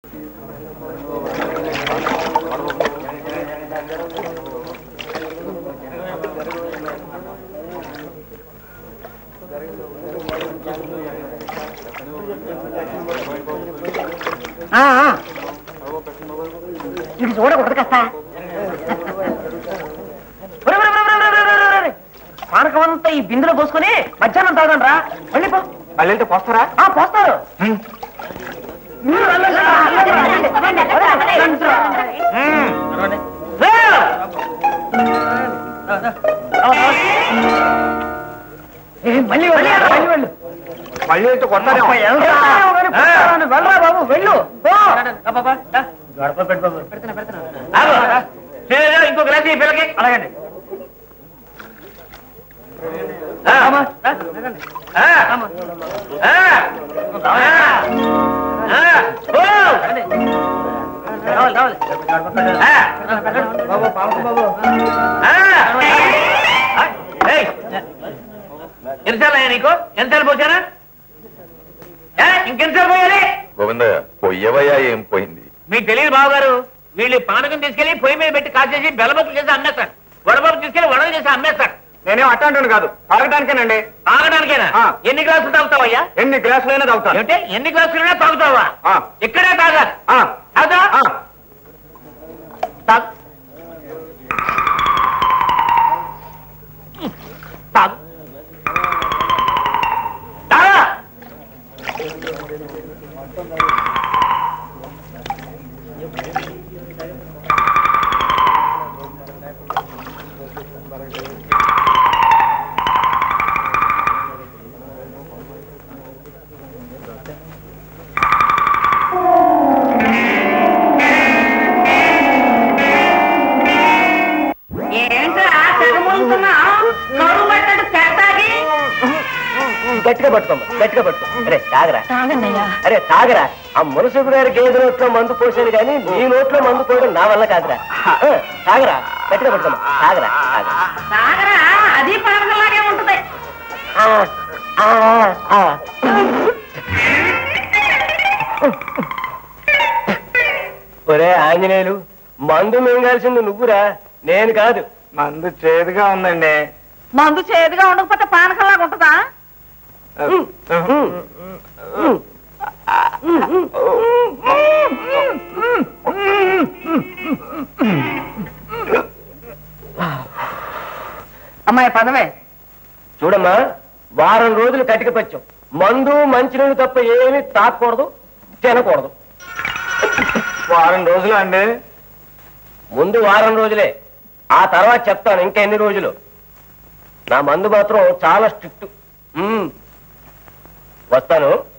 ఆ, ఆ. ఇది చూడకూడదు కస్తా పానకమంతా ఈ బిందులో పోసుకొని మధ్యాహ్నం తాగండి రా మళ్ళీ పో మళ్ళీ పోస్తారా ఆ, పోస్తారు మీరు వెళ్ళండి రా, వెళ్ళండి, వెళ్ళండి, వెళ్ళండి రా. రా. ఏ, మళ్ళీ వెళ్ళు, మళ్ళీ వెళ్ళు మళ్ళీ అయితే కొట్టారా వెళ్ళరా వెళ్ళరా బాబు వెళ్ళు పో. గడప పెట్టు బాబు. ఆగు. శ్రీదేవి, ఇంకో గ్లాస్ ఈ పిల్లకి అలాగండి ఆ. ఆ. ఆ. ఆ. ఆ. ఓ. ఆ. ఆ. ఏయ్. ఎన్నిసార్లు అయ్యా నీకు ఎన్నిసార్లు పోసానా ఏ? ఇంకెన్నిసార్లు పోయాలి గోవిందయ్య పొయ్యవయ్యా ఏం పోయింది మీకు తెలియదు బాబు గారు వీళ్ళు పానకం తీసుకెళ్లి పొయ్యి మీద పెట్టి కాసేసి బెల్లబొక్కులు చేసి అమ్మేస్తారు వడబాబు తీసుకెళ్లి వడలు చేసి అమ్మేస్తారు నేనేం అట్టాంటాను కాదు తాగడానికేనండి తాగడానికేనా ఆ. ఎన్ని గ్లాసులు తాగుతావయ్యా ఎన్ని గ్లాసులైనా తాగుతాను ఏమిటి ఎన్ని గ్లాసులైనా తాగుతావా ఆ. ఇక్కడే తాగాలి ఆ, తాగుతా ఆ. తాగు తాగు తాగా గట్టిగా పట్టుకోమ్మ గట్టిగా పట్టుకో అరే తాగరా అరే తాగరా ఆ మునసుడు గారి గేదె నోట్లో మందు పోసాను కానీ నీ నోట్లో మందు పోయడం నా వల్ల కాదురా ఆ, తాగరా గట్టిగా పట్టుకోమ్మ తాగరా తాగరా అది పానకలాగే ఉంటది ఆ, ఆ, ఆ. ఒరే ఆంజనేయులు మందు మింగాల్సింది నువ్వురా నేను కాదు మందు చేదుగా ఉందండి మందు చేదుగా ఉండకపోతే పానకలాగా ఉంటదా అమ్మాయి పదవే చూడమ్మా వారం రోజులు కటికపచ్చం మందు మంచినీళ్ళు తప్ప ఏమీ తాకూడదు తినకూడదు వారం రోజులు అండి ముందు వారం రోజులే ఆ తర్వాత చెప్తాను ఇంకా ఎన్ని రోజులు నా మందు మాత్రం చాలా స్ట్రిక్ట్ వస్తాను